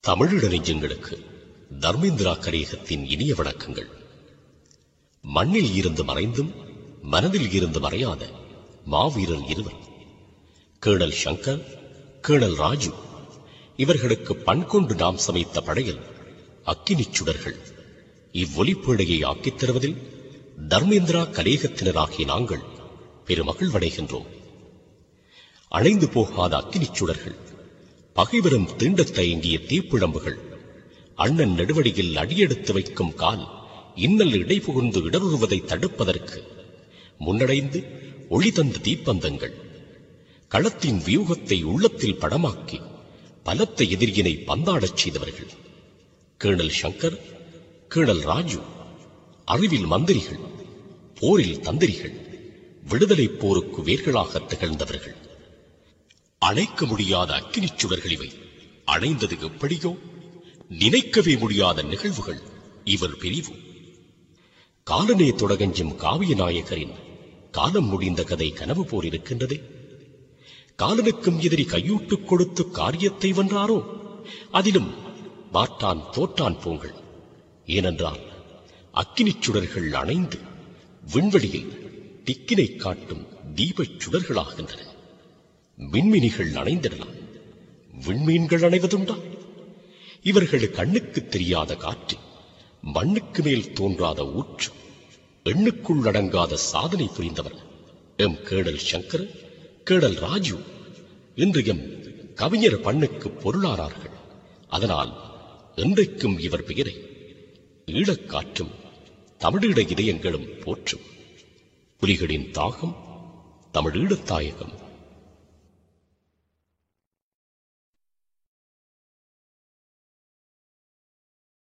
தமிழீழ நெஞ்சங்களுக்கு தர்மேந்திரா கரேகத்தின் இனிய வணக்கங்கள் மண்ணில் இருந்து மறைந்தும் மனதில் இருந்து மறையாத மாவீரர் இருவர் கேணல் சங்கர் கேணல் ராஜு இவர்களுக்கு பண் கொண்டு நாம் சமைத்த படையல் அக்கினிச் சுடர்கள் இவ்வொலிப்பேழையை ஆக்கித் தருவதில் தர்மேந்திரா கலேகத்தினராகிய நாங்கள் பெருமகிழ்வடைகின்றோம் அணைந்து போகாத அக்கினிச் சுடர்கள் பகைவரும் தீண்டத் தயங்கிய தீப்பிழம்புகள் அண்ணன் நெடுவடியில் அடியெடுத்து வைக்கும் கால் இன்னல் இடைபுகுந்து இடருவதை தடுப்பதற்கு முன்னடைந்து ஒளி தந்த தீப்பந்தங்கள் களத்தின் வியூகத்தை உள்ளத்தில் படமாக்கி பலத்த எதிரியினை பந்தாடச் செய்தவர்கள் கேணல் சங்கர் கேணல் ராஜு அறிவில் மந்திரிகள் போரில் தந்திரிகள் விடுதலை போருக்கு வேர்களாக திகழ்ந்தவர்கள் அணைக்க முடியாத அக்கினிச் சுடர்கள் இவை அணைந்தது எப்படியோ நினைக்கவே முடியாத நிகழ்வுகள் இவர் பிரிவு காலனே தொடகஞ்சும் காவிய நாயகரின் காலம் முடிந்த கதை கனவு போல் இருக்கின்றதே காலனுக்கும் எதிரி கையூட்டுக் கொடுத்து காரியத்தை வென்றாரோ அதிலும் மாற்றான் தோற்றான் போங்கள் ஏனென்றால் அக்கினிச் சுடர்கள் அணைந்து விண்வெளியில் திக்கினை காட்டும் தீபச் சுடர்களாகின்றன விண்மினிகள் அணைந்திடலாம் விண்மீன்கள் அணைவதுண்டா இவர்கள் கண்ணுக்கு தெரியாத காற்று மண்ணுக்கு மேல் தோன்றாத ஊற்று எண்ணுக்குள் அடங்காத சாதனை புரிந்தவர் எம் கேடல் சங்கர் கேடல் ராஜு இன்று எம் கவிஞர் பண்ணுக்கு பொருளானார்கள் அதனால் என்றைக்கும் இவர் பெயரை ஈழக்காற்றும் தமிழீழ இதயங்களும் போற்றும் புலிகளின் தாகம் தமிழீழத் தாயகம்